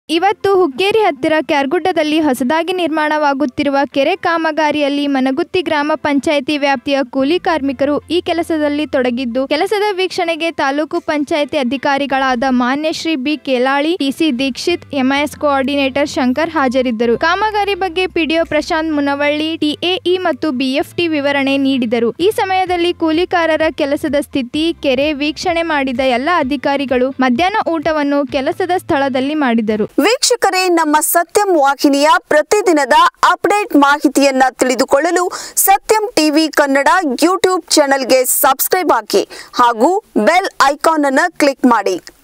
ಇವತ್ತು ಹುಕ್ಕೇರಿ ಹತ್ತಿರ ಕ್ಯಾರ್ಗುಡ್ಡದಲ್ಲಿ ಹೊಸದಾಗಿ ನಿರ್ಮಾಣವಾಗುತ್ತಿರುವ ಕೆರೆ ಕಾಮಗಾರಿಯಲ್ಲಿ ಮನಗುತ್ತಿ ಗ್ರಾಮ ಪಂಚಾಯಿತಿ ವ್ಯಾಪ್ತಿಯ ಕೂಲಿ ಕಾರ್ಮಿಕರು ಈ ಕೆಲಸದಲ್ಲಿ ತೊಡಗಿದ್ದು ಕೆಲಸದ ವೀಕ್ಷಣೆಗೆ ತಾಲೂಕು ಪಂಚಾಯಿತಿ ಅಧಿಕಾರಿಗಳಾದ ಮಾನ್ಯ Shri B Kelali TC Dixit MIS coordinator Shankar ಹಾಜರಿದ್ದರು ಕಾಮಗಾರಿ ಬಗ್ಗೆ ಪಿಡಿಒ ಪ್ರಶಾಂತ್ ಮುನವಳ್ಳಿ ಟಿಎಇ ಮತ್ತು ಬಿಎಫ್ಟಿ ವಿವರಣೆ ನೀಡಿದರು ಈ ಸಮಯದಲ್ಲಿ ಕೂಲಿಕಾರರ ಕೆಲಸದ ಸ್ಥಿತಿ ಕೆರೆ ವೀಕ್ಷಣೆ ಮಾಡಿದ ಎಲ್ಲ ಅಧಿಕಾರಿಗಳು ಮಧ್ಯಾಹ್ನ ಊಟವನ್ನು ಕೆಲಸದ ಸ್ಥಳದಲ್ಲಿ ಮಾಡಿದರು ವೀಕ್ಷಕರೇ ನಮ್ಮ ಸತ್ಯಂ ವಾಹಿನಿಯ ಪ್ರತಿದಿನದ ಅಪ್ಡೇಟ್ ಮಾಹಿತಿಯನ್ನ ತಿಳಿದುಕೊಳ್ಳಲು ಸತ್ಯಂ ಟಿವಿ ಕನ್ನಡ ಯೂಟ್ಯೂಬ್ ಚಾನೆಲ್ಗೆ ಸಬ್ಸ್ಕ್ರೈಬ್ ಹಾಕಿ ಹಾಗೂ ಬೆಲ್ ಐಕಾನ್ ಅನ್ನು ಕ್ಲಿಕ್ ಮಾಡಿ